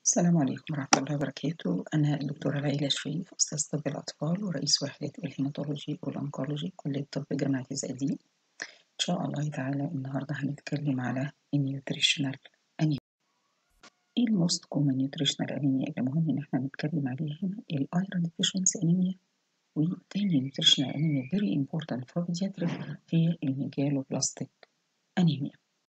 السلام عليكم ورحمة الله وبركاته أنا الدكتورة ليلى شريف أستاذ طب الأطفال ورئيس وحدة الهيماتولوجي والأنكولوجي كلية طب جامعة الزقازيق إن شاء الله تعالى النهاردة هنتكلم على النيوتريشنال أنيميا إيه الموست كومن نيوتريشنال أنيميا اللي مهم إن إحنا نتكلم عليها هنا الأيرون ديفيشنسي أنيميا وتاني نيوتريشنال أنيميا فيري امبورتانت فور بيدياتريك هي الميجالوبلاستيك أنيميا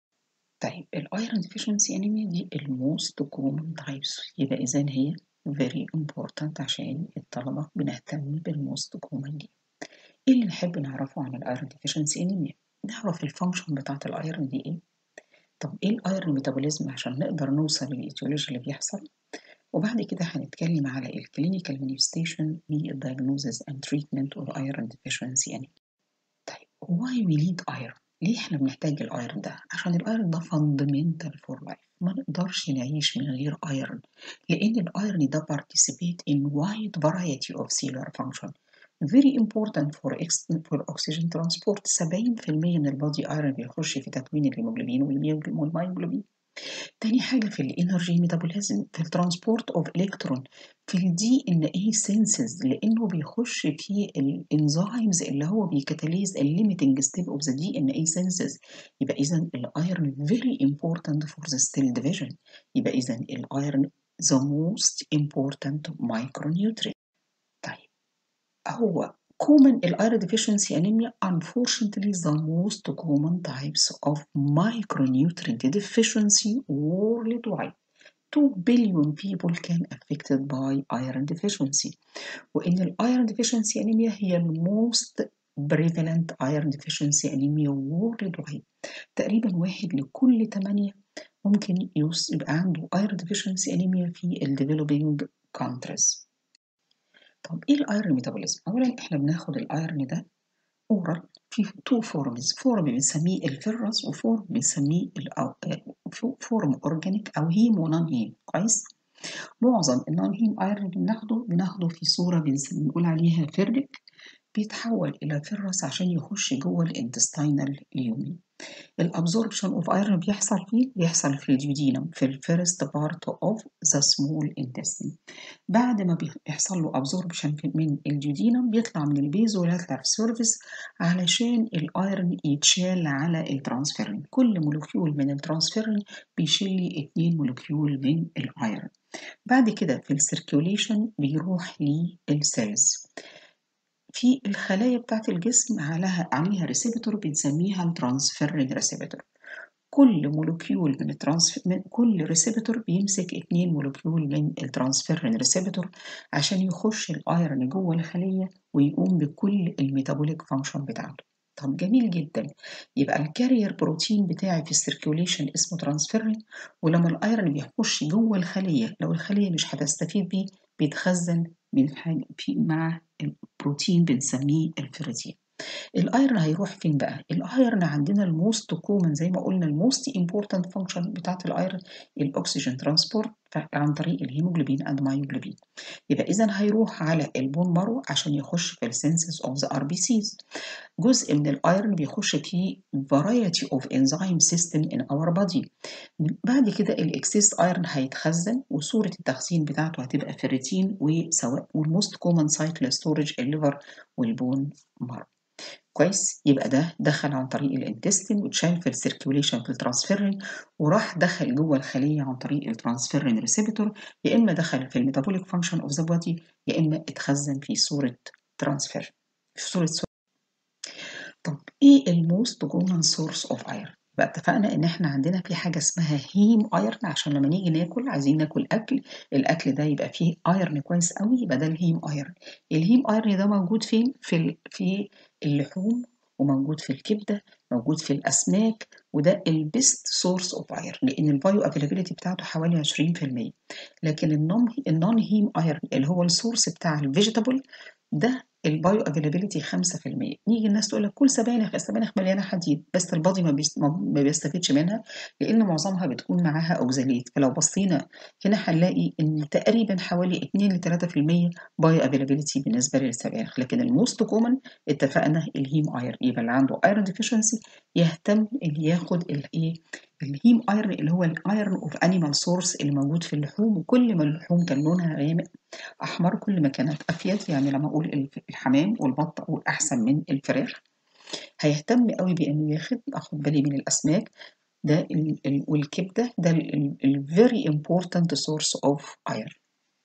طيب الايرون ديفيشنسي انيميا دي الموست كومن تايبس يبقى اذا هي very important عشان الطلبه بنهتم بالموست كومن دي ايه اللي نحب نعرفه عن الايرون ديفيشنسي انيميا نعرف الفانكشن بتاعت الايرون دي ايه طب ايه الايرون ميتابوليزم عشان نقدر نوصل للايتيولوجي اللي بيحصل وبعد كده هنتكلم على الكلينيكال مانيفستيشن للدايجنوزز اند تريتمنت اوف ايرون ديفيشنسي انيميا طيب why we need iron ليه احنا بنحتاج الايرون ده عشان الايرون ده فاندمنتال فور لايف ما نقدرش نعيش من غير ايرون لان الايرون ده participate in wide variety of cellular function very important for, for oxygen transport 70% من البادي ايرون بيخش في تكوين الهيموجلوبين والمايوجلوبين تاني حاجة في الانرجي ميتابوليزم في الترانسبورت اوف الكترون في الدي ان اي سينسز لانه بيخش في الانزيمز اللي هو بيكتاليز الليميتنج ستيب اوف ذا دي ان اي سينسز يبقى اذا الايرون فيري امبورتانت فور ذا ستيل ديفيجن يبقى اذا الايرون ذا موست امبورتانت مايكرونيوترينت طيب هو common iron deficiency anemia unfortunately the most common types of micronutrient deficiency worldwide 2 billion people can affected by iron deficiency وإن ال iron deficiency anemia هي ال most prevalent iron deficiency anemia worldwide تقريبا واحد لكل ثمانية ممكن يبقى عنده iron deficiency anemia في ال developing countries طب ايه الايرون ميتابوليزم اولا احنا بناخد الايرون ده اورال في تو فورمز فورم بنسميه الفيرس وفورم بنسميه فورم اورجانيك او هيم ونون هيم كويس معظم النون هيم ايرون بناخده بناخده في صوره بنقول عليها فيرلك بيتحول الى فيرس عشان يخش جوه الانتستينال اليومي الابزوربشن اوف ايرون بيحصل فيه بيحصل في الديودينم في الفيرست بارت اوف ذا سمول انتستين بعد ما بيحصل له ابزوربشن من الديودينم بيطلع من البيزولاتر سيرفيس علشان الايرون يتشال على الترانسفيرين كل مولكيول من الترانسفيرين بيشيل لي 2 مولكيول من الايرون بعد كده في السيركيوليشن بيروح للسيلز في الخلايا بتاعت الجسم عليها عليها ريسبتور بنسميها الترانسفيرين ريسبتور كل مولكيول من الترانسف من كل ريسبتور بيمسك اتنين مولكيول من الترانسفيرين ريسبتور عشان يخش الايرون جوه الخليه ويقوم بكل الميتابوليك فانكشن بتاعته طب جميل جدا يبقى الكارير بروتين بتاعي في السيركيوليشن اسمه ترانسفيرين ولما الايرون بيخش جوه الخليه لو الخليه مش هتستفيد بيه بيتخزن من حاجه في مع البروتين بنسميه الفيريتين الايرن هيروح فين بقى الايرن عندنا الموست كومن زي ما قلنا الموست امبورتنت فانكشن بتاعت الايرن الاكسجين ترانسبورت عن طريق الهيموجلوبين اند مايوجلوبين يبقى اذا هيروح على البون مارو عشان يخش في السينسس اوف ذا ار بي سيز جزء من الايرن بيخش في variety of enzyme system in our body بعد كده الاكسس ايرن هيتخزن وصوره التخزين بتاعته هتبقى فيريتين وسواء والموست كومن سايت للستورج الليفر والبون مارو كويس يبقى ده دخل عن طريق الانتستين واتشال في السيركيوليشن في الترانسفيرين وراح دخل جوه الخليه عن طريق الترانسفيرين ريسبتور يا اما دخل في الميتابوليك فانكشن اوف ذا بودي يا اما اتخزن في صوره ترانسفير في صوره سو... طب ايه الموست كومن سورس اوف ايرون بقى اتفقنا ان احنا عندنا في حاجه اسمها هيم ايرن عشان لما نيجي ناكل عايزين ناكل اكل الاكل ده يبقى فيه ايرن كويس قوي يبقى ده الهيم ايرن الهيم ايرن ده موجود فين في في اللحوم وموجود في الكبده موجود في الاسماك وده البيست سورس اوف ايرن لان البايو افيلابيلتي بتاعته حوالي 20% لكن النون النون هيم ايرن اللي هو السورس بتاع الفيجيتابل ده البايو افيلابيلتي 5% نيجي الناس تقول لك كل سبانخ السبانخ مليانه حديد بس البادي ما, بيست... ما بيستفيدش منها لان معظمها بتكون معاها اوكزاليت فلو بصينا هنا هنلاقي ان تقريبا حوالي 2 ل 3% بايو افيلابيلتي بالنسبه للسبانخ لكن الموست كومن اتفقنا الهيم ايرن يبقى اللي عنده ايرون ديفيشنسي يهتم اللي ياخد الايه الهيم ايرون اللي هو الايرون اوف انيمال سورس اللي موجود في اللحوم وكل ما اللحوم كان لونها غامق احمر كل ما كانت افيد يعني لما اقول الحمام والبط اقول احسن من الفراخ هيهتم قوي بانه ياخد اخد بالي من الاسماك ده ال ال والكبده ده ال very important source of iron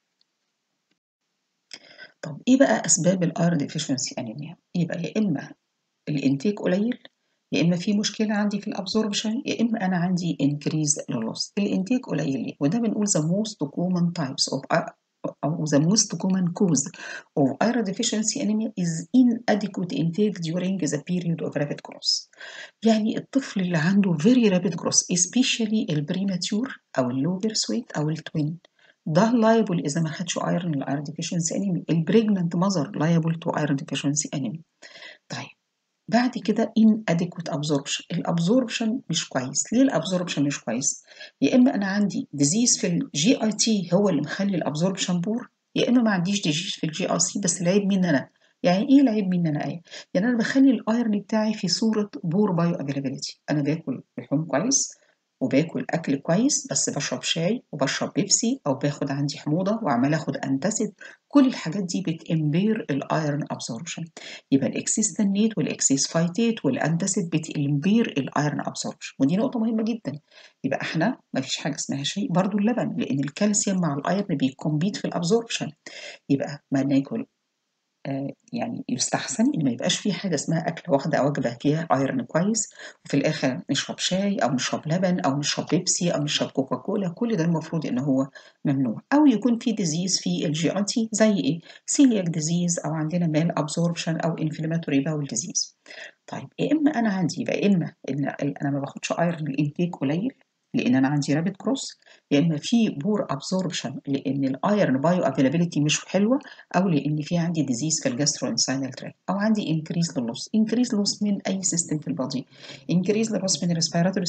طب ايه بقى اسباب الايرون ديفيشنسي انيميا يبقى يا اما الانتاج قليل يا اما في مشكله عندي في الابزوربشن يا اما انا عندي انكريز للوس الانتاج قليل ليه وده بنقول the most common types of أو the most common cause of iron deficiency anemia is inadequate intake during the period of rapid growth. يعني الطفل اللي عنده very rapid growth especially البريماتيور أو اللو birth weight أو التوين ده liable إذا ما خدش iron الايرون deficiency anemia البريجننت ماذر liable to iron deficiency anemia. طيب بعد كده inadequate absorption الابزوربشن مش كويس ليه الابزوربشن مش كويس يا اما انا عندي ديزيز في الجي اي تي هو اللي مخلي الابزوربشن بور يا اما ما عنديش ديزيز في الجي اي سي بس العيب مني انا يعني ايه العيب مني انا ايه يعني انا بخلي الايرن بتاعي في صوره بور بايو افيلابيلتي انا باكل لحوم كويس وباكل اكل كويس بس بشرب شاي وبشرب بيبسي او باخد عندي حموضه وعمال اخد انتاسيد كل الحاجات دي بتمبير الايرون ابسوربشن يبقى الاكسيستانيت والاكسيس فايتيت والانتاسيد بتمبير الايرون ابسوربشن ودي نقطه مهمه جدا يبقى احنا ما فيش حاجه اسمها شيء برضو اللبن لان الكالسيوم مع الايرون بيكمبيت في الابسوربشن يبقى ما ناكل آه يعني يستحسن ان ما يبقاش في حاجه اسمها اكل واخده وجبه فيها ايرون كويس وفي الاخر نشرب شاي او نشرب لبن او نشرب بيبسي او نشرب كوكاكولا كل ده المفروض ان هو ممنوع او يكون في ديزيز في الجي اي تي زي ايه سيلياك ديزيز او عندنا مال ابزوربشن او انفلاماتوري باول ديزيز طيب يا اما انا عندي يبقى اما ان انا ما باخدش ايرون الانتيك قليل لان انا عندي رابيد كروس يا اما في بور ابزوربشن لان الايرن بايو افيلابيلتي مش حلوه او لان في عندي ديزيز في الجاسترو انساينال تراك او عندي انكريز للوس انكريز لوس من اي سيستم في البادي انكريز لوس من الريسبيراتوري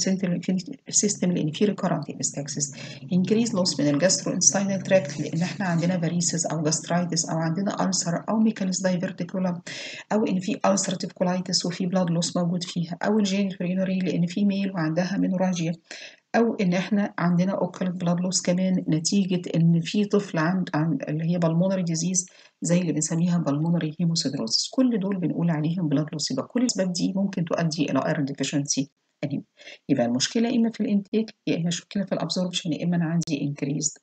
سيستم لان في ريكورنت انستاكسس انكريز لوس من الجاسترو انساينال تراك لان احنا عندنا فاريسز او جاسترايتس او عندنا السر او ميكانيز دايفرتيكولم او ان في السرتيف كولايتس وفي بلاد لوس موجود فيها او الجينيتورينوري لان في ميل وعندها مينوراجيا او ان احنا عندنا اوكلت بلاد لوس كمان نتيجه ان في طفل عند, عند اللي هي بالمونري ديزيز زي اللي بنسميها بالمونري هيموسيدروزس كل دول بنقول عليهم بلاد لوس يبقى كل الاسباب دي ممكن تؤدي الى ايرون ديفيشنسي انيميا يبقى المشكله اما في الانتيك يا اما مشكله في الابزوربشن يا اما انا عندي انكريزد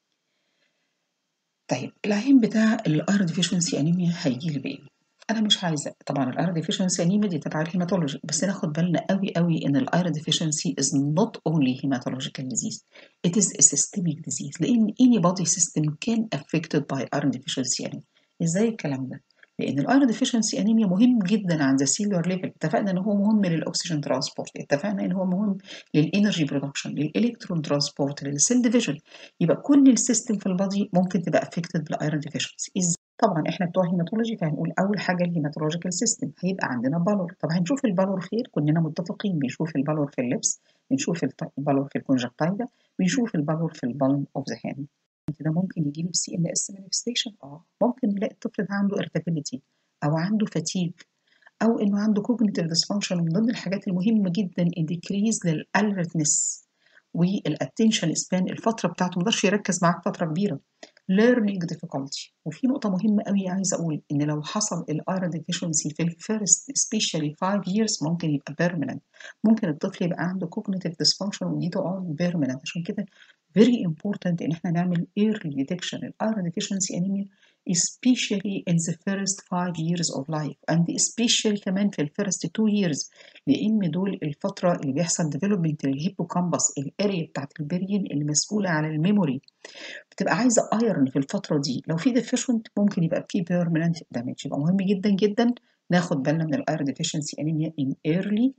طيب العين بتاع الايرون ديفيشنسي انيميا هيجي لي بايه انا مش عايزه طبعا الايرون ديفيشنسي انيميا دي تبع الهيماتولوجي بس ناخد بالنا قوي قوي ان الايرون ديفيشنسي is not only hematological disease it is a systemic disease لان any body system can affected by iron deficiency anemia ازاي الكلام ده لان الايرون ديفيشنسي انيميا مهم جدا عند السيلولار ليفل اتفقنا ان هو مهم للاكسجين ترانسبورت اتفقنا ان هو مهم للانرجي برودكشن للالكترون ترانسبورت للسيل ديفيجن يبقى كل السيستم في البادي ممكن تبقى افكتد بالايرون ديفيشنسي ازاي طبعا احنا بتوع هيماتولوجي فهنقول اول حاجه الهيماتولوجيكال سيستم هيبقى عندنا بالور طب هنشوف البالور فين كلنا متفقين بنشوف البالور في اللبس بنشوف البالور في الكونجكتايفا بنشوف البالور في البالم اوف ذا هاند ده ممكن يجي لي بسي ام اس مانيفستيشن اه ممكن نلاقي الطفل ده عنده ارتابيليتي او عنده فاتيج او انه عنده كوجنيتيف ديسفانكشن من ضمن الحاجات المهمه جدا الديكريز للالرتنس والاتنشن سبان الفتره بتاعته ما يقدرش يركز معاك فتره كبيره learning difficulty وفي نقطة مهمة قوي عايزة أقول إن لو حصل الايرون deficiency في الفيرست especially 5 years ممكن يبقى permanent ممكن الطفل يبقى عنده cognitive dysfunction ودي تقعد permanent عشان كده very important إن إحنا نعمل early detection الايرون deficiency anemia especially in the first 5 years of life and especially كمان في الفيرست 2 years لأن دول الفترة اللي بيحصل development للهيبوكامبس الاريا بتاعت البرين المسؤولة على الميموري بتبقى عايزة ايرون في الفترة دي لو في deficient ممكن يبقى في permanent damage يبقى مهم جدا جدا ناخد بالنا من الايرون deficiency anemia in early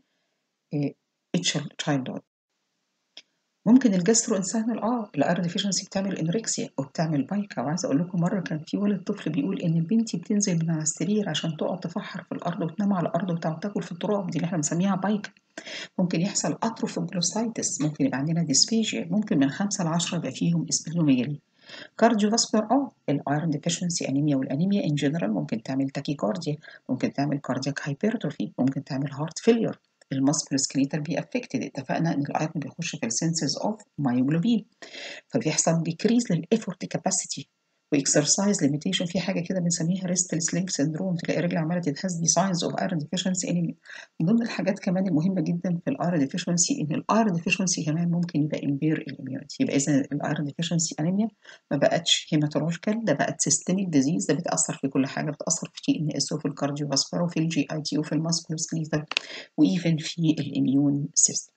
childhood ممكن الجاسترو انسانال اه الايرون ديفيشنسي بتعمل انوركسيا وبتعمل بايكا وعايزه اقول لكم مره كان في ولد طفل بيقول ان بنتي بتنزل من على السرير عشان تقعد تفحر في الارض وتنام على الارض وتقعد تاكل في التراب دي اللي احنا بنسميها بايكا ممكن يحصل اتروفوجلوسايتس ممكن يبقى عندنا ديسفيجيا ممكن من 5 ل 10 يبقى فيهم اسبلوميجالي كارديوفاسكولار اه الايرون ديفيشنسي انيميا والانيميا ان جنرال ممكن تعمل تاكيكارديا ممكن تعمل كاردياك هايبرتروفي ممكن تعمل هارت فيلير الماسكولار سكليتال بي افكتد اتفقنا ان الايرون بيخش في السنسز اوف مايوجلوبين فبيحصل ديكريز للافورت كاباسيتي واكسرسايز ليميتيشن في حاجه كده بنسميها ريستلس لينك سندروم تلاقي الرجل عماله تتهز دي ساينز اوف ايرون ديفيشنسي انيميا من ضمن الحاجات كمان المهمه جدا في الايرون ديفيشنسي ان الايرون ديفيشنسي كمان ممكن يبقى امبير الاميونيتي يبقى اذا الايرون ديفيشنسي انيميا ما بقتش هيماتولوجيكال ده بقت سيستميك ديزيز ده بتاثر في كل حاجه بتاثر في تي ان اس وفي الكارديو فاسكولار وفي الجي اي تي وفي الماسكولار سكليتال وايفن في الاميون سيستم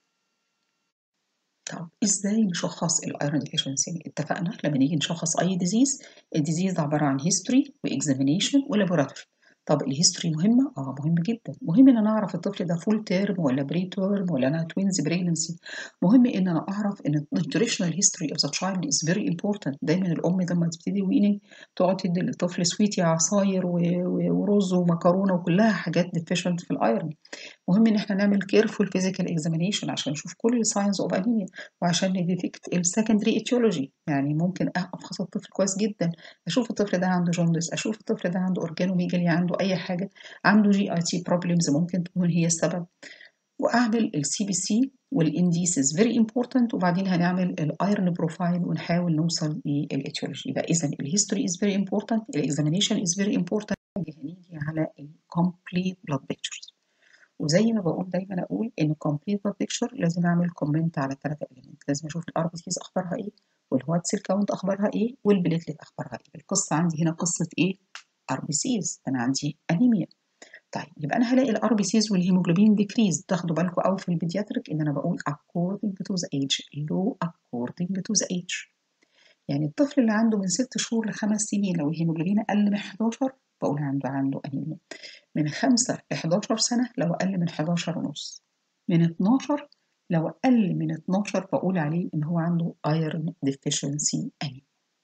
طب ازاي نشخص الايرون ديفيشنسي اتفقنا لما نيجي نشخص اي ديزيز الديزيز عباره عن هيستوري واكزامينيشن ولابوراتوري طب الهيستوري مهمه اه مهمه جدا مهم ان انا اعرف الطفل ده فول تيرم ولا بري تيرم ولا انا توينز بريجنسي مهم ان انا اعرف ان النيوتريشنال هيستوري اوف ذا تشايلد از فيري امبورتنت دايما الام لما تبتدي ويننج تقعد تدي للطفل سويتي عصاير ورز ومكرونه وكلها حاجات ديفيشنت في الايرون مهم ان احنا نعمل كيرفول فيزيكال اكزامينيشن عشان نشوف كل الساينز اوف انيميا وعشان نديتكت السكندري اتيولوجي يعني ممكن افحص الطفل كويس جدا اشوف الطفل ده عنده جوندس اشوف الطفل ده عنده اورجانوميجالي عنده اي حاجه عنده جي اي تي بروبلمز ممكن تكون هي السبب واعمل السي بي سي والانديسز فيري امبورتنت وبعدين هنعمل الايرون بروفايل ونحاول نوصل للاتيولوجي يبقى اذا الهيستوري از فيري امبورتنت الاكزامينيشن از فيري امبورتنت هنيجي على الكومبليت بلاد بيكتشرز وزي ما بقول دايما اقول ان كومبليت بلاد بيكتشر لازم اعمل كومنت على الثلاثه اليمنت لازم اشوف الار بي سيز اخبارها ايه والوايت سيل كاونت اخبارها ايه والبليتلت اخبارها ايه القصه عندي هنا قصه ايه ار بي سيز انا عندي انيميا طيب يبقى انا هلاقي الار بي سيز والهيموجلوبين ديكريز تاخدوا بالكم قوي في البيدياتريك ان انا بقول according to the age low according to the age يعني الطفل اللي عنده من ست شهور لخمس سنين لو الهيموجلوبين اقل من 11 بقول عنده عنده انيميا من 5 ل 11 سنه لو اقل من 11 ونص من 12 لو اقل من 12 بقول عليه ان هو عنده ايرون ديفيشنسي انيميا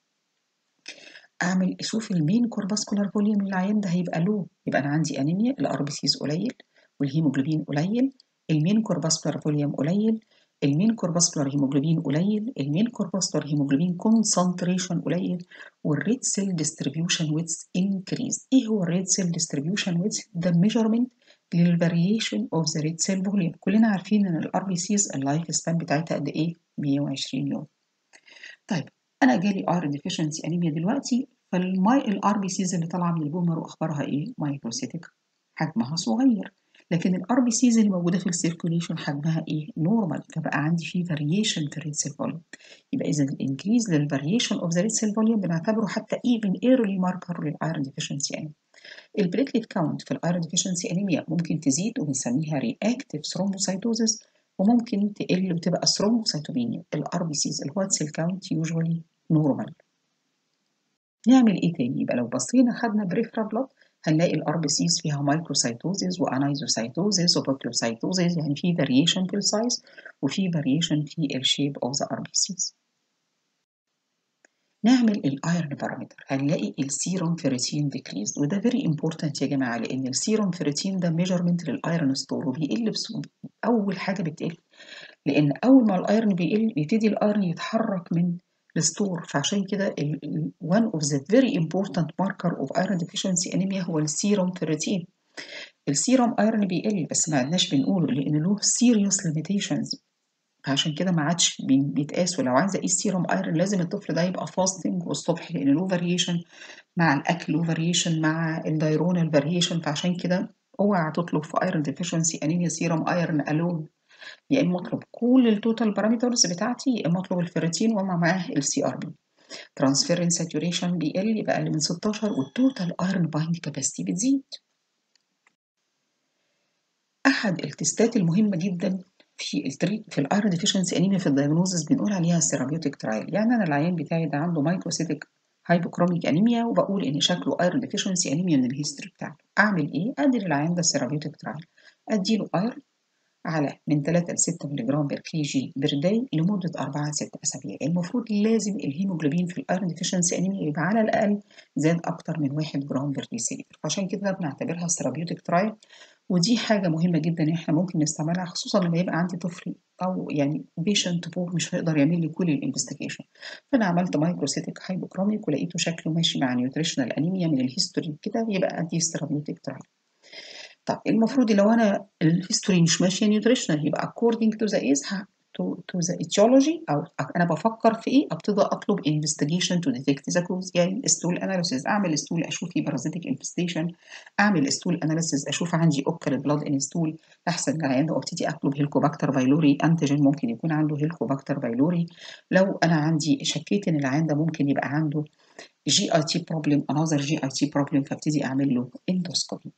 اعمل اشوف المين كورباسكولار فوليوم للعيان ده هيبقى لو يبقى انا عندي انيميا الار بي سيز قليل والهيموجلوبين قليل المين كورباسكولار فوليوم قليل المين كورباسكولار هيموجلوبين قليل المين كورباسكولار هيموجلوبين كونسنتريشن قليل والريد سيل ديستريبيوشن ويتس انكريز ايه هو الريد سيل ديستريبيوشن ويتس ده ميجرمنت للفاريشن اوف ذا ريد سيل فوليوم كلنا عارفين ان الار بي سيز اللايف سبان بتاعتها قد ايه 120 يوم طيب انا جالي ايرون ديفيشنسي انيميا دلوقتي فالماي الار بي سيز اللي طالعه من البومر واخبارها ايه مايكروسيتك حجمها صغير لكن الار بي سيز اللي موجوده في السيركوليشن حجمها ايه نورمال فبقى عندي فيه فاريشن في الريد سيل فوليوم يبقى اذا الانكريز للفاريشن اوف ذا ريد سيل فوليوم بنعتبره حتى ايفن ايرلي ماركر للايرون ديفيشنسي انيميا البليتليت كاونت في الايرون ديفيشنسي انيميا ممكن تزيد وبنسميها رياكتيف ثرومبوسايتوزس وممكن تقل وتبقى ثرومبوسايتوبينيا الار بي سيز الوايت سيل كاونت يوجوالي نورمال نعمل ايه تاني يبقى لو بصينا خدنا بريفرا بلاد هنلاقي الار بي سيز فيها مايكروسايتوزيس وانايزوسايتوزيس وبوكلوسايتوزيس يعني في فاريشن في السايز وفي فاريشن في الشيب اوف ذا ار بي سيز نعمل الايرن بارامتر هنلاقي السيروم فيريتين ديكريز وده فيري امبورتنت يا جماعه لان السيروم فيريتين ده ميجرمنت للايرن ستور وبيقل بسهوله اول حاجه بتقل لان اول ما الايرن بيقل بيبتدي الايرن يتحرك من الستور فعشان كده one of the very important marker of iron deficiency anemia هو السيروم فيريتين السيروم ايرون بيقل بس ما عدناش بنقوله لان له serious limitations فعشان كده ما عادش بيتقاس ولو عايزه اقيس سيروم ايرون لازم الطفل ده يبقى فاستنج والصبح لان له فاريشن مع الاكل له فاريشن مع الدايرونال فاريشن فعشان كده اوعى تطلب في ايرون ديفيشنسي انيميا سيروم ايرون الون يا اما اطلب كل التوتال بارامترز بتاعتي يا اما اطلب الفيرتين ومع معاه السي ار بي ترانسفيرنس ساتوريشن بيقل يبقى اقل من 16 والتوتال ايرون بايند كاباسيتي بتزيد احد التستات المهمه جدا في التريت في الايرون ديفيشنسي انيميا في الدايجنوزس بنقول عليها السيرابيوتيك ترايل يعني انا العيان بتاعي ده عنده مايكروسيتيك هايبوكروميك انيميا وبقول ان شكله ايرون ديفيشنسي انيميا من الهيستوري بتاعته اعمل ايه ادي للعيان ده السيرابيوتيك ترايل اديله ايرون على من 3 ل 6 ملغ بير كي جي بير داي لمده 4 ل 6 اسابيع المفروض لازم الهيموجلوبين في الايرون ديفيشنسي انيميا يبقى على الاقل زاد اكتر من 1 جرام بير ديسيلتر عشان كده بنعتبرها ثيرابيوتيك ترايل ودي حاجه مهمه جدا احنا ممكن نستعملها خصوصا لما يبقى عندي طفل او يعني بيشنت بور مش هيقدر يعمل لي كل الانفستيجيشن فانا عملت مايكروسيتيك هايبوكروميك ولقيته شكله ماشي مع نيوتريشنال انيميا من الهيستوري كده يبقى دي ثيرابيوتيك ترايل طب المفروض لو انا الهيستوري مش ماشيه نيوتريشنال يبقى according to the is to, to the etiology او انا بفكر في ايه ابتدي اطلب investigation to detect the cause يعني stool analysis اعمل stool اشوف في parasitic infestation اعمل stool analysis اشوف عندي اوكل blood in stool احسن العيان ده وابتدي اطلب هيلكوباكتر بايلوري انتيجين ممكن يكون عنده هيلكوباكتر بايلوري لو انا عندي شكيت ان العيان ده ممكن يبقى عنده جي اي تي بروبلم انذر جي اي تي بروبلم فابتدي اعمل له اندوسكوبي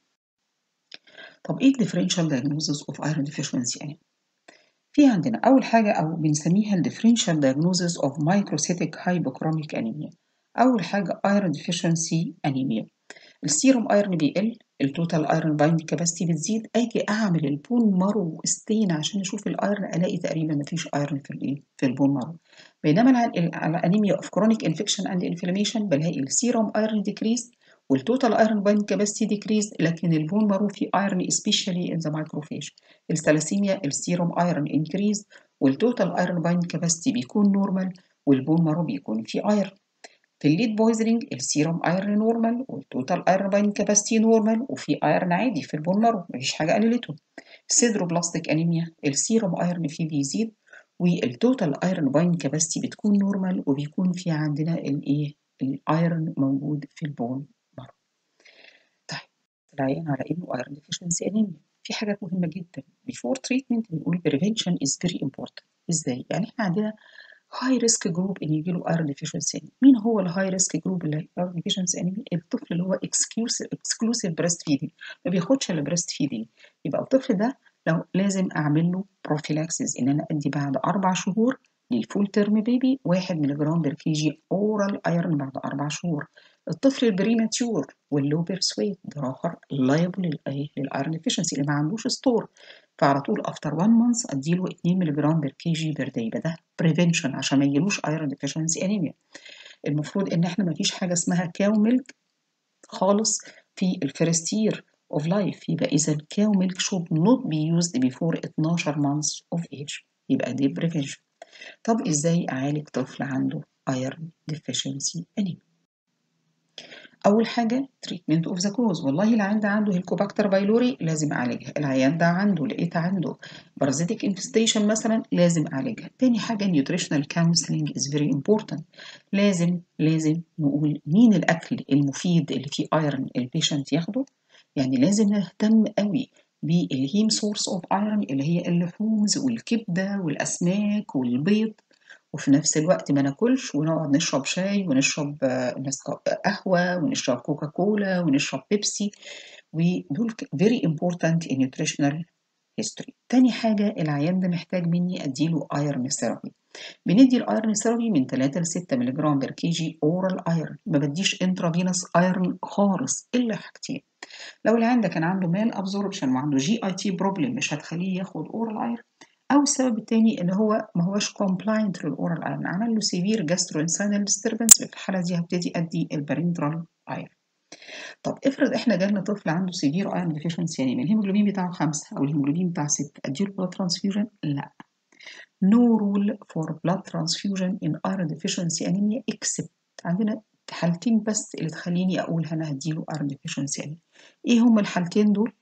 طب ايه الديفرنشال diagnosis اوف ايرون ديفيشنسي يعني في عندنا أول حاجة أو بنسميها ال differential diagnosis of microcytic hypochromic anemia أول حاجة iron deficiency anemia السيروم ايرون بيقل التوتال ايرون بايند كاباسيتي بتزيد اجي اعمل البون مارو ستين عشان اشوف الايرون الاقي تقريبا مفيش ايرون في الايه في البون مارو بينما على انيميا اوف كرونيك انفكشن اند انفلاميشن بلاقي السيروم ايرون ديكريز والتوتال ايرون بايند كاباسيتي ديكريز لكن البون مارو فيه ايرون سبيشالي ان ذا مايكروفيج الثلاسيميا السيروم ايرون انكريز والتوتال ايرون بايند كاباسيتي بيكون نورمال والبون مارو بيكون فيه ايرون في الليد بويزنينج السيروم ايرون نورمال والتوتال ايرون بايند كاباسيتي نورمال وفي ايرون عادي في البون مارو مفيش حاجه قللته السيدروبلاستيك انيميا السيروم ايرون فيه بيزيد والتوتال ايرون بايند كاباسيتي بتكون نورمال وبيكون في عندنا الايه الايرون موجود في البون مارو طيب العيان على انه ايرون ديفيشنسي انيميا في حاجات مهمه جدا before treatment بنقول prevention is very important ازاي يعني احنا عندنا هاي ريسك جروب ان يجي له ايرون ديفيشنسي مين هو الهاي ريسك جروب اللي ايرون ديفيشنسي انيميا الطفل اللي هو اكسكلوسيف اكسكلوسيف بريست فيدنج ما بياخدش الا بريست فيدنج يبقى الطفل ده لو لازم اعمل له بروفيلاكسيس ان انا ادي بعد اربع شهور للفول تيرم بيبي 1 ملغ بر كي جي اورال ايرون بعد اربع شهور الطفل البريماتيور واللو بيرسويت ده اخر لايبل للايرون ديفيشنسي اللي ما عندوش ستور فعلى طول افتر 1 مانث اديله 2 ملغ بر كي جي بير داي يبقى ده بريفنشن عشان ما يجيلوش ايرون ديفيشنسي انيميا المفروض ان احنا ما فيش حاجه اسمها كاو ميلك خالص في الفيرست يير اوف لايف يبقى اذا كاو ميلك شود نوت بي يوزد بيفور 12 مانثs اوف ايج يبقى دي بريفنشن طب ازاي اعالج طفل عنده ايرون ديفيشنسي انيميا اول حاجه تريتمنت اوف ذا كوز والله العيان ده عنده هيلكوباكتر بايلوري لازم اعالجها العيان ده عنده لقيت عنده بارازيتيك انفستيشن مثلا لازم اعالجها تاني حاجه نيوتريشنال كونسلنج از فيري امبورتنت لازم لازم نقول مين الاكل المفيد اللي فيه ايرون البيشنت ياخده يعني لازم نهتم قوي بالهيم سورس اوف ايرون اللي هي اللحومز والكبده والاسماك والبيض وفي نفس الوقت ما ناكلش ونقعد نشرب شاي ونشرب قهوة ونشرب كوكا كولا ونشرب بيبسي ودول very important in nutritional history تاني حاجة العيان ده محتاج مني أديله ايرون ثيرابي بندي الايرون ثيرابي من 3 ل 6 ملغ بر كي جي اورال ايرون ما بديش انترافينوس ايرون خالص الا حاجتين لو العيان ده كان عنده مال ابزوربشن وعنده جي اي تي بروبلم مش هتخليه ياخد اورال ايرون او السبب الثاني ان هو ما هوش كومبلاينت للاورال ايرون عمل له سيفير جاسترو انسانال ديستربنس في الحاله دي هبتدي ادي البارنترال ايرون طب افرض احنا جالنا طفل عنده سيفير ايرون ديفيشنسي يعني الهيموجلوبين بتاعه خمسة او الهيموجلوبين بتاعه ستة اديله بلاد ترانسفيوجن لا no rule for blood transfusion in iron deficiency anemia except عندنا حالتين بس اللي تخليني اقول انا هديله iron deficiency anemia ايه هما الحالتين دول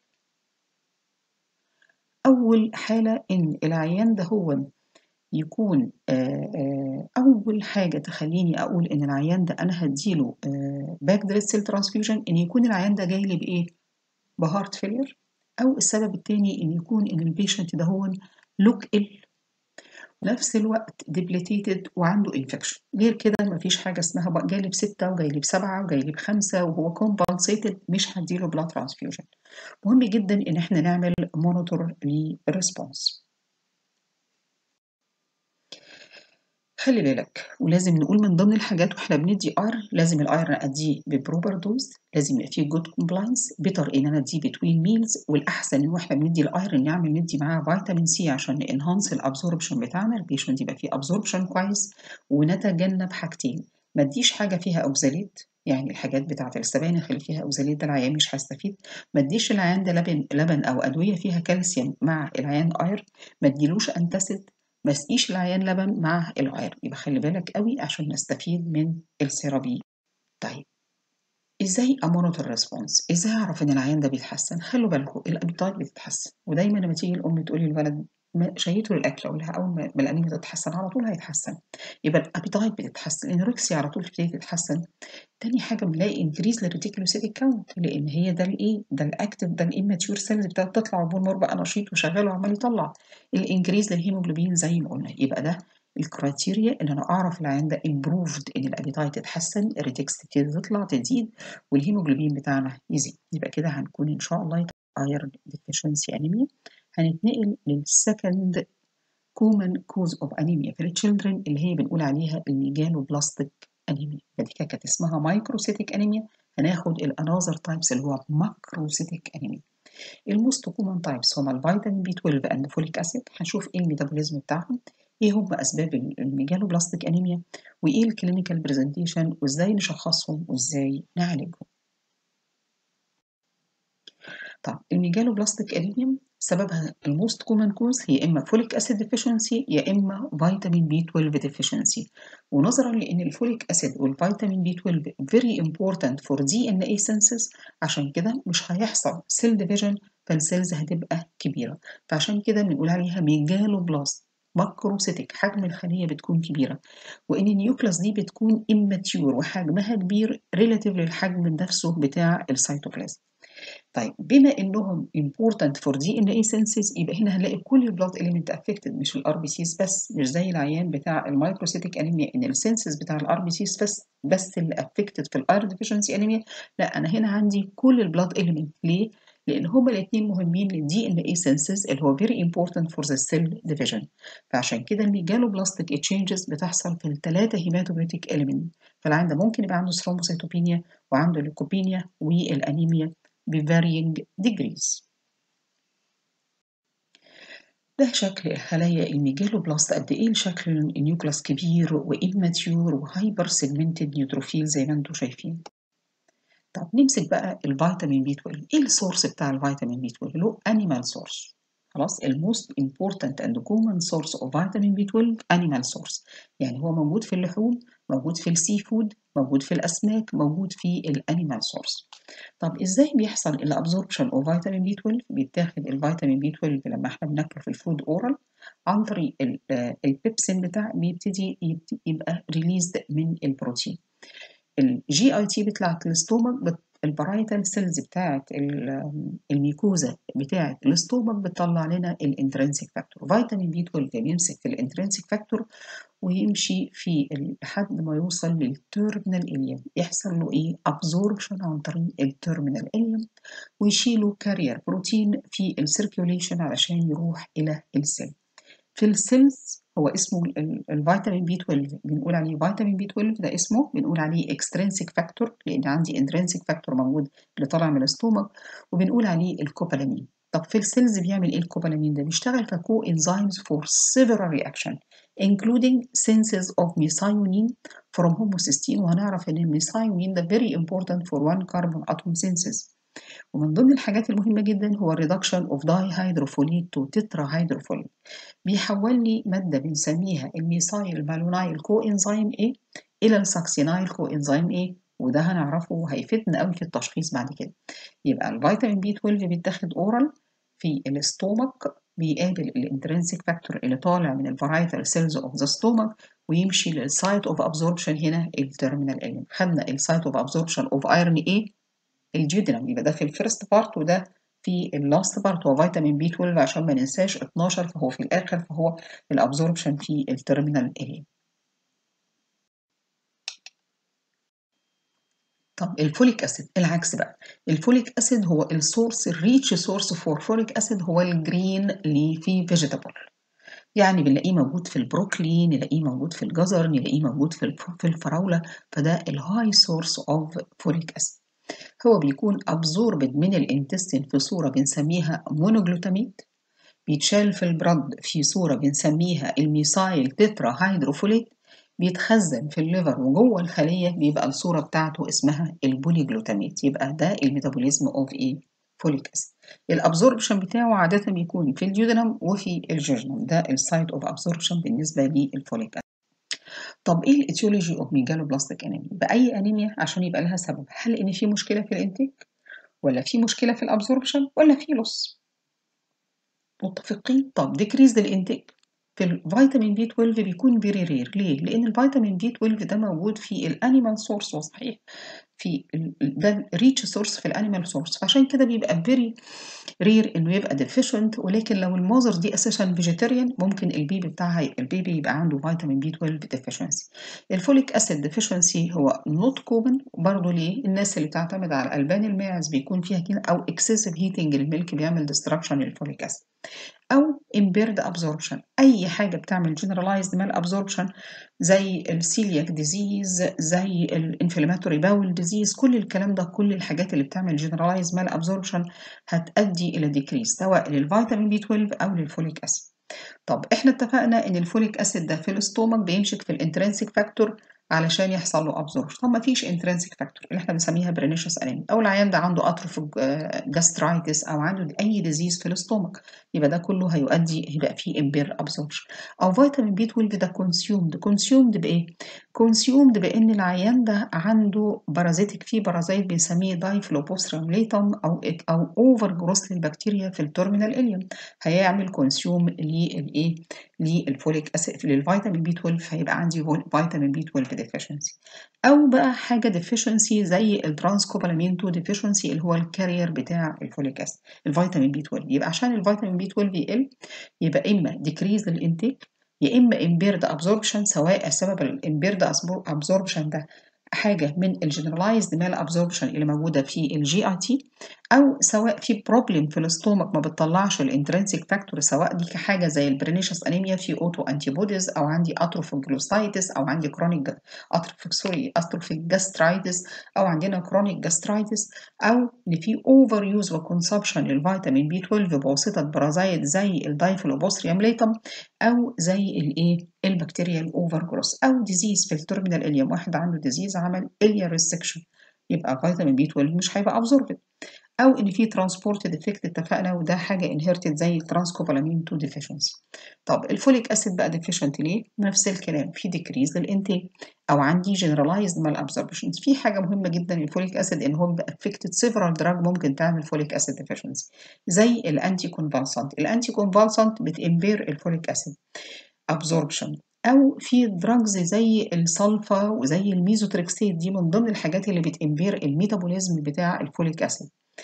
أول حالة إن العيان ده هو يكون آآ آآ أول حاجة تخليني أقول إن العيان ده أنا هديله باك دريد سيل ترانسفيوجن إن يكون العيان ده جاي لي بإيه؟ بهارت فيلير أو السبب التاني إن يكون إن البيشنت ده هو لوك إل نفس الوقت ديبليتيتد وعنده انفكشن غير كده مفيش حاجه اسمها جاي لي بسته وجاي لي بسبعه وجاي لي بخمسه وهو كومبنسيتد مش هديله بلاد ترانسفيوجن مهم جدا ان احنا نعمل مونيتور للريسبونس خلي بالك ولازم نقول من ضمن الحاجات واحنا بندي ايرن لازم الايرن اديه ببروبر دوز لازم يبقى فيه جود كومبلاينس بيتر ان انا اديه بتوين ميلز والاحسن ان احنا بندي الايرن نعمل ندي معاه فيتامين سي عشان انهانس الابزوربشن بتاعنا البيشنت يبقى فيه ابزوربشن كويس ونتجنب حاجتين ما اديش حاجه فيها اوكزاليت يعني الحاجات بتاعه السبانخ اللي فيها اوكزاليت ده العيان مش هيستفيد ما اديش العيان ده لبن لبن او ادويه فيها كالسيوم مع العيان اير ما اديلوش انتاسيد ما اسقيش العيان لبن مع الاير يبقى خلي بالك قوي عشان نستفيد من السيرابي طيب ازاي امونيتور ريسبونس ازاي اعرف ان العيان ده بيتحسن خلوا بالكم الابيتايت بتتحسن ودايما لما تيجي الام تقولي للولد شهيته للاكل اقول لها اول ما الانيميا تتحسن على طول هيتحسن يبقى الابيتايت بتتحسن الانوركسيا على طول تبتدي تتحسن تاني حاجه بنلاقي انكريز للريتيكولوسيتيك كاونت لان هي ده الايه ده الاكتف ده الاماتيور سيلز بتاعت تطلع والبون بقى نشيط وشغال وعمال يطلع الانكريز للهيموجلوبين زي ما قلنا يبقى ده الكرايتيريا ان انا اعرف العيان ده امبروفد ان الابيتايت تتحسن الريتكس تبتدي تطلع تزيد والهيموجلوبين بتاعنا يزيد يبقى كده هنكون ان شاء الله ايرون ديفيشنسي انيميا هنتنقل للسكند كومن كوز اوف انيميا في التشيلدرن اللي هي بنقول عليها الميجانو بلاستيك انيميا فدي كانت اسمها مايكروسيتيك انيميا هناخد الانذر تايبس اللي هو ماكروسيتيك انيميا الموست كومن تايبس هما الفيتامين بي 12 اند فوليك اسيد هنشوف ايه الميتابوليزم بتاعهم ايه هم اسباب الميجالوبلاستيك انيميا وايه الكلينيكال برزنتيشن وازاي نشخصهم وازاي نعالجهم طب الميجالوبلاستيك انيميا سببها الموست كومن كوز هي اما فوليك اسيد ديفيشنسي يا اما فيتامين بي 12 ديفيشنسي ونظرا لان الفوليك اسيد والفيتامين بي 12 very important for DNA synthesis عشان كده مش هيحصل سيل ديفيجن فالسيلز هتبقى كبيره فعشان كده بنقول عليها ميجالوبلاست ماكروسيتك حجم الخليه بتكون كبيره وان النيوكلاس دي بتكون immature وحجمها كبير ريلاتيف للحجم نفسه بتاع السيتوبلازم طيب بما انهم important for DNA synthesis يبقى هنا هنلاقي كل البلاد element affected مش الار بي سيز بس مش زي العيان بتاع المايكروسيتيك انيميا ان السنسز بتاع الار بي سيز بس بس اللي affected في الايرون ديفيشنسي انيميا لا انا هنا عندي كل البلاد element ليه؟ لان هما الاثنين مهمين للدي ان اي سينسز اللي هو very important for the cell division فعشان كده الميجالوبلاستيك تشينجز بتحصل في الثلاثه هيماتوبيتيك element فالعيان ده ممكن يبقى عنده ثرومبوسيتوبينيا وعنده ليكوبينيا والانيميا بvarying degrees ده شكل خلايا الميجالوبلاست قد ايه شكل النيوكلاس كبير وإماتيور وهايبر سيجمنتد نيوتروفيل زي ما انتم شايفين طب نمسك بقى الفيتامين بي 12 ايه السورس بتاع الفيتامين بي 12 له انيمال سورس خلاص الموست important and common source of vitamin B12 animal source يعني هو موجود في اللحوم موجود في السي فود موجود في الاسماك موجود في الانيمال سورس طب ازاي بيحصل الابزوربشن اوف فيتامين بي 12 بيتاخد الفيتامين بي 12 لما احنا بناكله في الفود اورال عن طريق البيبسين بتاع بيبتدي يبقى ريليزد من البروتين الجي اي تي بتاعت الاستومك البرايتال سيلز بتاعت الميكوزا بتاعت الاستومك بتطلع لنا الانترنسيك فاكتور فيتامين بي 12 بيمسك في الانترنسيك فاكتور ويمشي في لحد ما يوصل للتيرمينال اليوم يحصل له ايه ابزوربشن عن طريق التيرمينال اليوم ويشيلوا كارير بروتين في السيركيوليشن علشان يروح الى السيل في السيلز هو اسمه الفيتامين بي 12 بنقول عليه فيتامين بي 12 ده اسمه بنقول عليه اكسترينسيك فاكتور لان عندي انترنسيك فاكتور موجود اللي طالع من الاستومك وبنقول عليه الكوبالامين طب في السيلز بيعمل ايه الكوبالامين ده بيشتغل ككو انزيمز فور several reaction including synthesis of methionine from homocysteine وهنعرف ان الميثايونين ده very important for one carbon atom synthesis ومن ضمن الحاجات المهمة جدا هو الريدكشن اوف داي هيدروفوليت تو تترا هيدروفوليت بيحول لي مادة بنسميها الميثايل مالونايل كو انزيم A إلى الساكسينايل كو انزيم A وده هنعرفه وهيفيدنا قوي في التشخيص بعد كده يبقى الفيتامين بي 12 بيتاخد اورال في الاستومك بيقابل الانترنسيك فاكتور اللي طالع من الفرايتال سيلز اوف ذا ستومك ويمشي للسايت اوف ابزوربشن هنا التيرمينال الين خدنا السايت اوف ابزوربشن اوف ايرون ايه الجيودينم يبقى ده في الفيرست بارت وده في اللاست بارت هو فيتامين بي 12 عشان ما ننساش 12 فهو في الاخر فهو الابزوربشن في التيرمينال اريا طب الفوليك اسيد العكس بقى الفوليك اسيد هو السورس الريتش سورس فور فوليك اسيد هو الجرين ليفي فيجيتابل يعني بنلاقيه موجود في البروكلي نلاقيه موجود في الجزر نلاقيه موجود في في الفراوله فده الهاي سورس اوف فوليك اسيد هو بيكون absorbed من الانتستين في صورة بنسميها مونوجلوتاميد بيتشال في البرد في صورة بنسميها الميثايل تترا هيدروفوليت بيتخزن في الليفر وجوه الخلية بيبقى الصورة بتاعته اسمها البوليجلوتاميت يبقى ده الميتابوليزم اوف ايه فوليك اسيد الابزوربشن بتاعه عادة بيكون في الجيودنم وفي الجيرنم ده السايت اوف ابزوربشن بالنسبة للفوليك اسيد طب ايه الايتيولوجي اوف ميجالوبلاستيك انيميا باي انيميا عشان يبقى لها سبب هل ان في مشكله في الانتيك ولا في مشكله في الابزوربشن ولا في لص متفقين طب ديكريز الانتيك في الفيتامين بي 12 بيكون فيري رير ليه لان الفيتامين بي 12 ده موجود في الانيمال سورس وصحيح في ده ريتش سورس في الانيمال سورس فعشان كده بيبقى فيري رير انه يبقى ديفيشنت ولكن لو الموزر دي اساسا فيجيتيريان ممكن البيبي بتاعها البيبي يبقى عنده فيتامين بي 12 ديفيشنسي الفوليك اسيد ديفيشنسي هو نوت كومن برضه ليه الناس اللي بتعتمد على الالبان الماعز بيكون فيها كده او اكسسيف هيتنج الميلك بيعمل ديستراكشن للفوليك اسيد او impaired absorption اي حاجه بتعمل generalized mal absorption زي السيلياك ديزيز زي الانفلاماتوري باول ديزيز كل الكلام ده كل الحاجات اللي بتعمل generalized mal absorption هتؤدي الى ديكريز سواء للفيتامين بي 12 او للفوليك اسيد طب احنا اتفقنا ان الفوليك اسيد ده في الاستومك بيمشك في الانترنسيك فاكتور علشان يحصل له ابزوربشن طب ما فيش انترنسيك فاكتور اللي احنا بنسميها برينيشس انيميا او العيان ده عنده اتروفيك جاسترايتس او عنده اي ديزيز في الاستومك يبقى ده كله هيؤدي يبقى فيه امبير ابزوربشن او فيتامين بي 12 ده كونسيومد كونسيومد بايه كونسيومد بان العيان ده عنده بارازيتك فيه بارازيت بنسميه دايفلوبوستريم ليتم او او اوفر جروث للبكتيريا في التيرمينال اليوم هيعمل كونسيوم للايه للفوليك اسيد للفيتامين بي 12 هيبقى عندي فيتامين بي 12 ديفيشنسي او بقى حاجه ديفيشنسي زي الترانسكوبالامين 2 ديفيشنسي اللي هو الكارير بتاع الفوليك اسيد الفيتامين بي 12 يبقى عشان الفيتامين بي 12 يقل يبقى اما ديكريز الانتيك يا اما امبيرد ابزوربشن سواء سبب الامبيرد ابزوربشن ده حاجه من الجنرالايزد مال ابزوربشن اللي موجوده في الجي اي تي او سواء في بروبلم في الاستومك ما بتطلعش الانترنسيك فاكتور سواء دي حاجه زي البرينيشس انيميا في اوتو انتي بوديز او عندي اتروفيك جلوسايتس او عندي كرونيك اتروفيك سوري اتروفيك جاسترايتس او عندنا كرونيك جاسترايتس او ان في اوفر يوز وكونسبشن للفيتامين بي 12 بواسطه برازيت زي الدايفلوبوستريم ليتم او زي الايه البكتيريا الاوفر جروس او ديزيز في الترمينال اليوم واحد عنده ديزيز عمل اليا ريستكشن يبقى فيتامين بي 12 مش هيبقى ابزوربد او ان في ترانسبورت ديفكت اتفقنا وده حاجه انهيرتد زي الترانسكوبالامين 2 ديفيشنسي طب الفوليك اسيد بقى ديفيشنت ليه نفس الكلام في ديكريز للانتيك او عندي جنرالايزد مال ابزوربشن في حاجه مهمه جدا الفوليك اسيد ان هو بيبقى افكتد سيفرال دراج ممكن تعمل فوليك اسيد ديفيشنسي زي الانتي كونفالسنت الانتي كونفالسنت بتامبير الفوليك اسيد ابزوربشن او في دراجز زي السلفا وزي الميزوتريكسيت دي من ضمن الحاجات اللي بتامبير الميتابوليزم بتاع الفوليك اسيد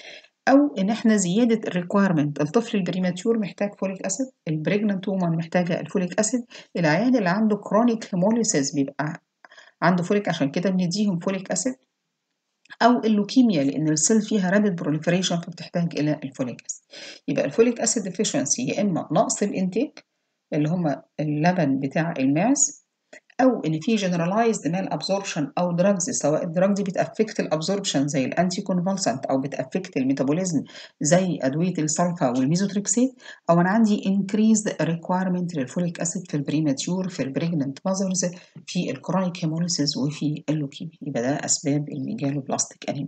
او ان احنا زياده الريكويرمنت الطفل البريماتيور محتاج فوليك اسيد البريجننت وومن محتاجه الفوليك اسيد العيان اللي عنده كرونيك هيموليسيس بيبقى عنده فوليك عشان كده بنديهم فوليك اسيد او اللوكيميا لان السيل فيها رابيد بروليفريشن فبتحتاج الى الفوليك اسيد يبقى الفوليك اسيد ديفيشنسي يا اما نقص الانتيك اللي هم اللبن بتاع الماعز او ان في جنرالايزد مال ابزوربشن او دراجز سواء الدراج دي بتافكت الابزوربشن زي الانتي كونفالسنت او بتافكت الميتابوليزم زي ادويه السلفا والميزوتريكسيت او انا عندي انكريزد ريكويرمنت للفوليك اسيد في البريماتيور في البريجننت ماذرز في الكرونيك هيموليسيس وفي اللوكيميا يبقى ده اسباب الميجالوبلاستيك انيميا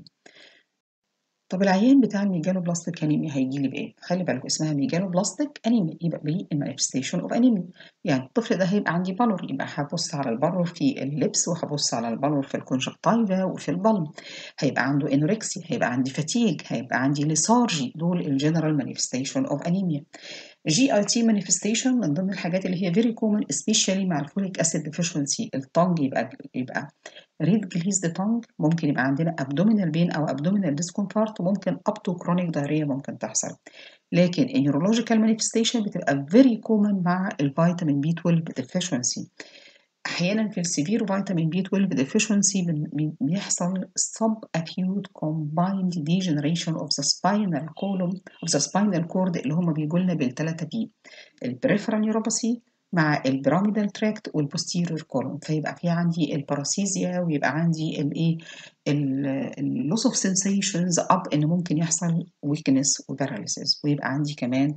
طب العيان بتاع الميجالوبلاستيك انيميا هيجي لي بايه؟ خلي بالك اسمها ميجالوبلاستيك انيميا يبقى بيه المانيفستيشن اوف انيميا يعني الطفل ده هيبقى عندي بالور يبقى هبص على البالور في اللبس وهبص على البالور في الكونجكتيفا وفي البلم هيبقى عنده انوركسيا هيبقى عندي فاتيج هيبقى عندي ليسارجي دول الجنرال مانيفستيشن اوف انيميا جي اي تي مانيفستيشن من ضمن الحاجات اللي هي فيري كومن سبيشالي مع الفوليك اسيد ديفيشنسي التونج يبقى يبقى ريد جليزد تونج ممكن يبقى عندنا ابدومينال بين او ابدومينال ديسكومفورت ممكن اب تو كرونيك دايريا ممكن تحصل لكن النيورولوجيكال مانيفستيشن بتبقى فيري كومن مع الفيتامين بي 12 ديفيشنسي احيانا في السيفير فيتامين بي 12 ديفيشنسي بيحصل sub acute combined degeneration of the spinal column of the spinal cord اللي هم بيجوا لنا بالثلاثه بي البريفرال نيوروباثي مع البيراميدال تراكت والبوستيريور كولوم فيبقى في عندي الباراسيزيا ويبقى عندي الايه اللوس اوف سنسيشنز اب ان ممكن يحصل ويكنس وباراليسيس ويبقى عندي كمان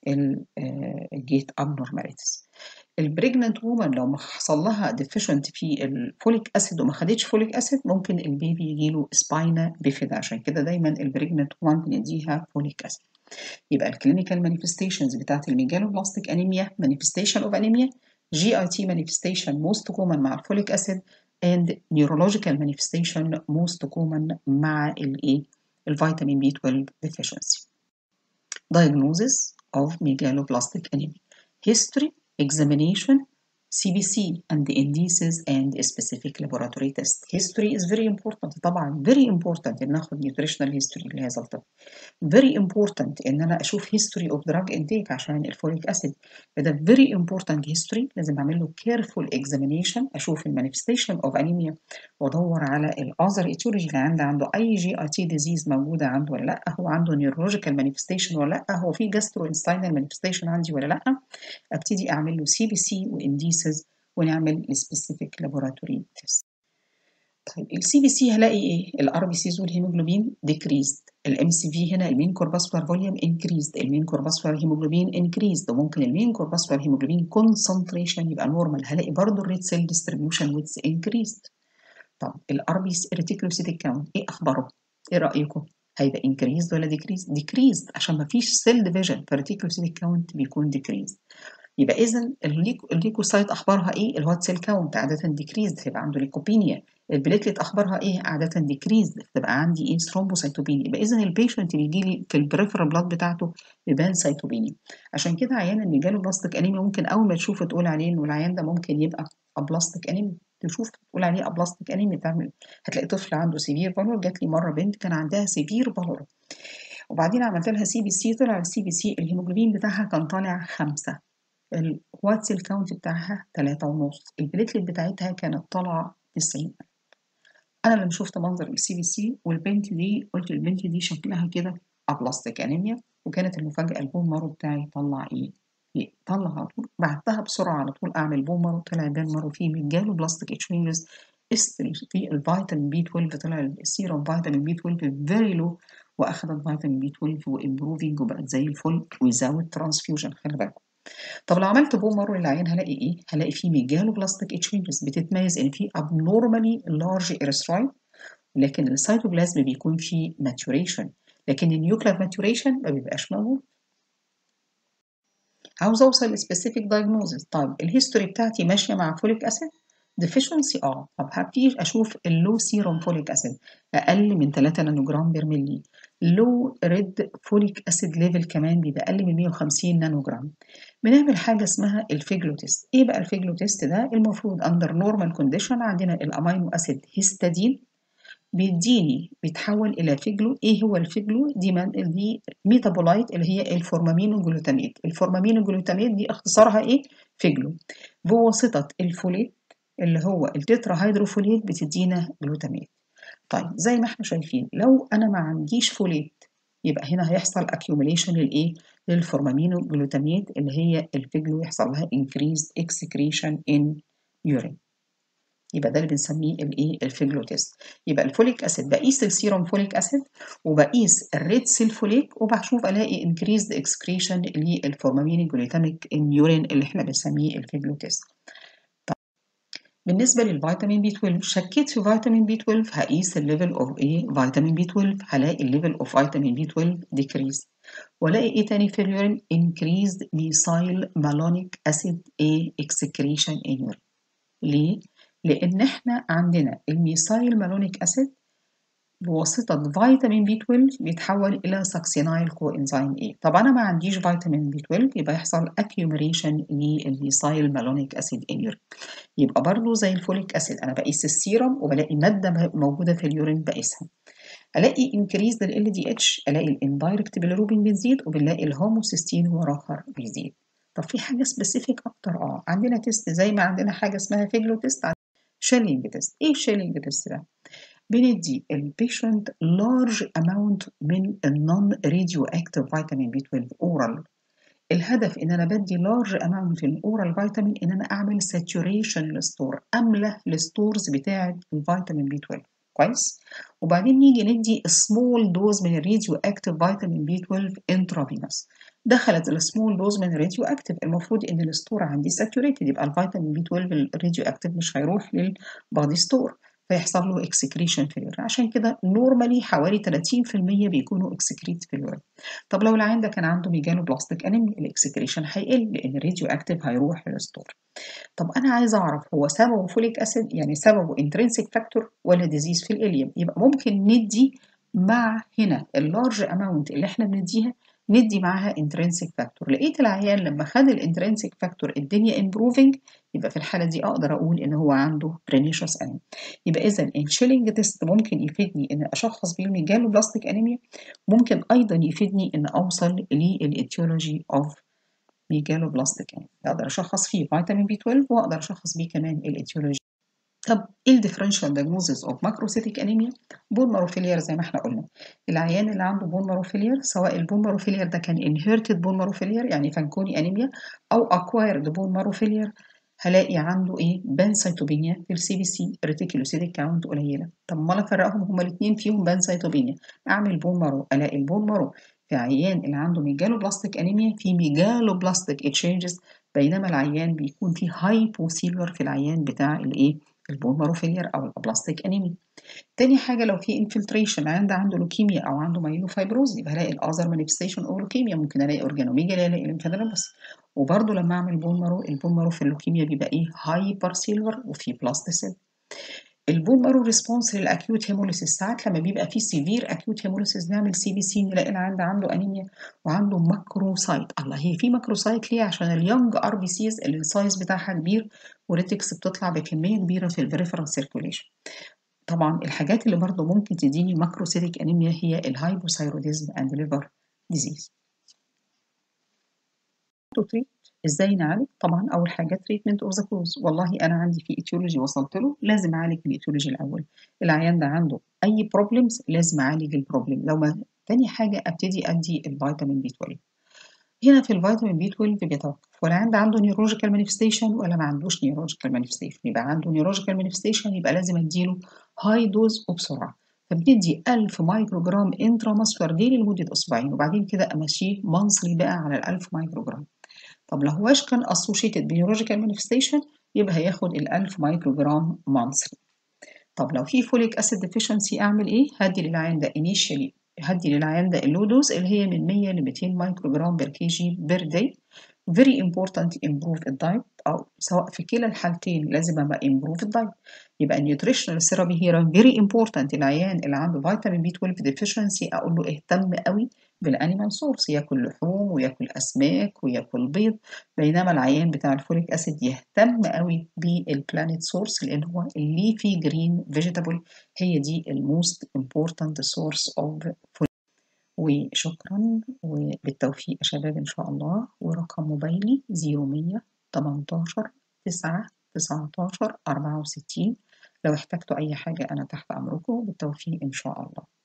الجيت ابنورماليتيز البريجننت وومن لو ما حصل لها ديفيشنت في الفوليك اسيد وما خدتش فوليك اسيد ممكن البيبي يجي له سباينا بيفيدا عشان كده دايما البريجننت وومن بنديها فوليك اسيد يبقى الكلينيكال مانيفستيشنز بتاعت الميجالوبلاستيك انيميا مانيفستيشن اوف انيميا GIT manifestation most common مع الفوليك acid and neurological manifestation most common مع الايه الفيتامين B12 deficiency diagnosis of megaloblastic anemia history examination CBC and the indices and specific laboratory test. History is very important طبعا very important ان ناخد nutritional history لهذا الطفل. Very important ان انا اشوف history of drug intake عشان الفوليك acid. فده very important history لازم اعمل له careful examination اشوف المانيفستيشن of anemia وادور على الاذر etiology اللي عنده عنده اي جي اي تي ديزيز موجوده عنده ولا لا هو عنده neurological manifestation ولا لا هو في gastrointestinal manifestation عندي ولا لا ابتدي اعمل له سي بي سي وانديسز ونعمل السبيسيفيك لابوراتوري تيست طيب السي بي سي هلاقي ايه الار بي سيز والهيموجلوبين ديكريزد الام سي في هنا المين كورباسكولار فوليوم انكريزد المين كورباسكولار هيموجلوبين انكريزد وممكن المين كورباسكولار هيموجلوبين كونسنتريشن يبقى نورمال هلاقي برضه الريد سيل ديستريبيوشن ويتس انكريزد طب الار بي سي ريتيكولوسيتيك كاونت ايه اخباره ايه رايكم هيبقى انكريزد ولا ديكريزد ديكريزد عشان ما فيش سيل ديفيجن فالريتيكولوسيتيك كاونت بيكون ديكريزد يبقى اذا الليكوسايت اخبارها ايه الهوت سيل كاونت عاده ديكريزد فيبقى عنده ليكوبينيا البليتلت اخبارها ايه عاده ديكريزد فتبقى عندي ايه ثرومبوسايتوبينيا يبقى اذا البيشنت بيجي لي في البريفرال بلاد بتاعته بيبان سايتوبينيا عشان كده عيان اللي جاله بلاستيك انيميا ممكن اول ما تشوفه تقول عليه انه العيان ده ممكن يبقى ابلاستيك انيميا تشوف تقول عليه ابلاستيك انيميا تعمل هتلاقي طفل عنده سيفير بالور جات لي مره بنت كان عندها سيفير بالور وبعدين عملت لها سي بي سي طلع السي بي سي الهيموجلوبين بتاعها كان طالع خمسة الوايت سيل كاونت بتاعها تلاتة ونص البليتلت بتاعتها كانت طالعة تسعين أنا لما شفت منظر السي بي سي والبنت دي قلت البنت دي شكلها كده أبلاستيك أنيميا وكانت المفاجأة البون مارو بتاعي طلع إيه؟ إيه؟ طلع على طول بعتها بسرعة على طول أعمل بون مارو طلع بان مارو فيه من جاله بلاستيك اتشينجز استري في الفيتامين بي 12 طلع السيروم فيتامين بي 12 فيري لو واخدت فيتامين بي 12 وامبروفينج وبقت زي الفل ويزاوت ترانسفيوجن خلي بالكم طب لو عملت بون مارو للعين هلاقي ايه؟ هلاقي فيه ميجالو بلاستيك اتشينجز بتتميز ان في abnormally large erythroid لكن السيتوبلازم بيكون فيه maturation لكن النيوكلير maturation ما بيبقاش موجود عاوز اوصل لسبيسيفيك دايجنوزز طيب الهيستوري بتاعتي ماشيه مع فوليك اسيد ديفيشنسي اه طب هبتدي اشوف اللو سيروم فوليك اسيد اقل من 3 نانو جرام بير ملي لو ريد فوليك اسيد ليفل كمان بيبقى اقل من 150 نانو جرام بنعمل حاجه اسمها الفيجلو تيست ايه بقى الفيجلو تيست ده المفروض اندر نورمال كونديشن عندنا الامينو اسيد هيستادين بيديني بيتحول الى فيجلو ايه هو الفيجلو دي من دي ميتابولايت اللي هي الفورمامينو جلوتاميت الفورمامينو جلوتاميت دي اختصارها ايه فيجلو بواسطه الفوليت اللي هو التترا هيدروفوليت بتدينا جلوتاميت طيب زي ما احنا شايفين لو انا ما عنديش فوليت يبقى هنا هيحصل accumulation للايه للفورمامينو جلوتاميت اللي هي الفيجلو يحصل لها increased excretion in urine يبقى ده اللي بنسميه الايه الفيجلو تيست يبقى الفوليك اسيد بقيس السيروم فوليك اسيد وبقيس الريد سيل فوليك وبشوف الاقي increased excretion للفورمامين جلوتاميك ان يورين اللي احنا بنسميه الفيجلو تيست بالنسبه للفيتامين بي 12 شكيت في فيتامين بي 12 هقيس الليفل اوف ايه فيتامين بي 12 هلاقي الليفل اوف فيتامين بي 12 decreased والاقي ايه تاني في اليورين increased methyl malonic acid A excretion in urine ليه؟ لان احنا عندنا الميثايل مالونيك اسيد بواسطة فيتامين بي 12 بيتحول إلى ساكسينايل كو إنزيم A طب أنا ما عنديش فيتامين بي 12 يبقى يحصل accumulation للميثايل مالونيك أسيد in urine يبقى برضه زي الفوليك أسيد أنا بقيس السيرم وبلاقي مادة موجودة في اليورين بقيسها ألاقي انكريز لل LDH ألاقي الاندايركت بالروبين بيزيد وبنلاقي الهوموسيستين هو آخر بيزيد طب في حاجة سبيسيفيك أكتر أه عندنا تيست زي ما عندنا حاجة اسمها فيجلو تيست شيلينج تيست إيه الشيلينج تيست ده؟ بندي البيشنت large amount من النون راديو اكتيف فيتامين بي 12 اورال الهدف ان انا بدي large amount من اورال فيتامين ان انا اعمل saturation للستور املى الستورز بتاعه الفيتامين بي 12 كويس وبعدين نيجي ندي سمول دوز من الراديو اكتيف فيتامين بي 12 انترافينوس دخلت السمول دوز من الراديو اكتيف المفروض ان الستور عندي ساتوريتد يبقى الفيتامين بي 12 الراديو اكتيف مش هيروح للبادي ستور فيحصل له اكسكريشن في اليورين عشان كده نورمالي حوالي 30% بيكونوا اكسكريت في اليورين طب لو العيان ده كان عنده ميجانو بلاستيك انيميا الاكسكريشن هيقل لان الراديو اكتيف هيروح للستور طب انا عايز اعرف هو سببه فوليك اسيد يعني سببه انترنسيك فاكتور ولا ديزيز في الاليوم يبقى ممكن ندي مع هنا اللارج اماونت اللي احنا بنديها ندي معاها انترنسيك فاكتور لقيت العيان لما خد الانترنسيك فاكتور الدنيا امبروفنج يبقى في الحاله دي اقدر اقول ان هو عنده برينيشوس انيميا يبقى اذا الشيلينج تيست ممكن يفيدني ان اشخص بيه ميجالو بلاستيك انيميا ممكن ايضا يفيدني ان اوصل للاتيولوجي اوف ميجالو بلاستيك انيميا اقدر اشخص فيه فيتامين بي 12 واقدر اشخص بيه كمان الاتيولوجي طب ايه الديفرنشال دايجنوزز اوف ماكروسيتيك انيميا بون ماروفيلير زي ما احنا قلنا العيان اللي عنده بون ماروفيلير سواء البون ماروفيلير ده كان انهيرتد بون ماروفيلير يعني فانكوني انيميا او اكوايرد بون ماروفيلير هلاقي عنده ايه بانسيتوبينيا في السي بي سي ريتيكولوسيتيك كاونت قليله طب ما افرقهم هما الاثنين فيهم بانسيتوبينيا اعمل بون مارو الاقي البون مارو في عيان اللي عنده ميجالو بلاستيك انيميا في ميجالو بلاستيك اتشينجز بينما العيان بيكون في هايبوسيلر في العيان بتاع الايه البون ماروفيلير او الابلاستيك انيميا تاني حاجه لو في انفلتريشن عنده عنده لوكيميا او عنده مايلوفايبروز يبقى هلاقي الاذر مانيفستيشن او لوكيميا ممكن الاقي اورجانوميجالي الاقي ليمفادينوباث وبرده لما اعمل بون مارو البون مارو في اللوكيميا بيبقى ايه هايبر سيلفر وفي بلاستيسيل البون مارو ريسبونس للاكيوت هيموليسيس ساعات لما بيبقى في سيفير اكيوت هيموليسيس نعمل سي بي سي نلاقي العيان عنده انيميا وعنده ماكروسايت الله هي في ماكروسايت ليه عشان اليونج ار بي سيز اللي السايز بتاعها كبير وريتكس بتطلع بكميه كبيره في البريفرال سيركوليشن طبعا الحاجات اللي برضه ممكن تديني ماكروسيتيك انيميا هي الهايبوثايروديزم اند ليفر ديزيز ازاي نعالج طبعا اول حاجه تريتمنت اوف ذا كوز والله انا عندي في ايتيولوجي وصلت له لازم اعالج الايتيولوجي الاول العيان ده عنده اي بروبلمز لازم اعالج البروبلم لو ما تاني حاجه ابتدي ادي الفيتامين بي 12 هنا في الفيتامين بي 12 بيتوقف ولا عنده عنده نيورولوجيكال مانيفستيشن ولا ما عندوش نيورولوجيكال مانيفستيشن يبقى عنده نيورولوجيكال مانيفستيشن يبقى لازم اديله هاي دوز وبسرعه فبندي 1000 مايكرو جرام انترا ماسكولار ديلي لمده اسبوعين وبعدين كده امشيه مانثلي بقى على ال 1000 مايكرو جرام طب لو هواش كان associated بنيورولوجيكال مانيفستيشن يبقى هياخد ال 1000 مايكرو جرام مانثلي طب لو في فوليك اسيد ديفيشنسي اعمل ايه؟ هدي للعيان ده انيشالي هدي للعيان ده اللو دوز اللي هي من 100 ل 200 مايكرو جرام بير كي جي بير داي very important improve الدايت او سواء في كلا الحالتين لازم ابقى improve الدايت يبقى النيوتريشنال ثيرابي هي very important العيان اللي عنده فيتامين بي 12 deficiency اقول له اهتم قوي بالانيمال سورس ياكل لحوم وياكل اسماك وياكل بيض بينما العيان بتاع الفوليك اسيد يهتم قوي بالبلانيت سورس لان هو الليفي جرين فيجيتابل هي دي الموست امبورتنت سورس اوف وشكرا وبالتوفيق يا شباب ان شاء الله ورقم موبايلي 0100 18 9 19 64 لو احتجتوا اي حاجه انا تحت امركم بالتوفيق ان شاء الله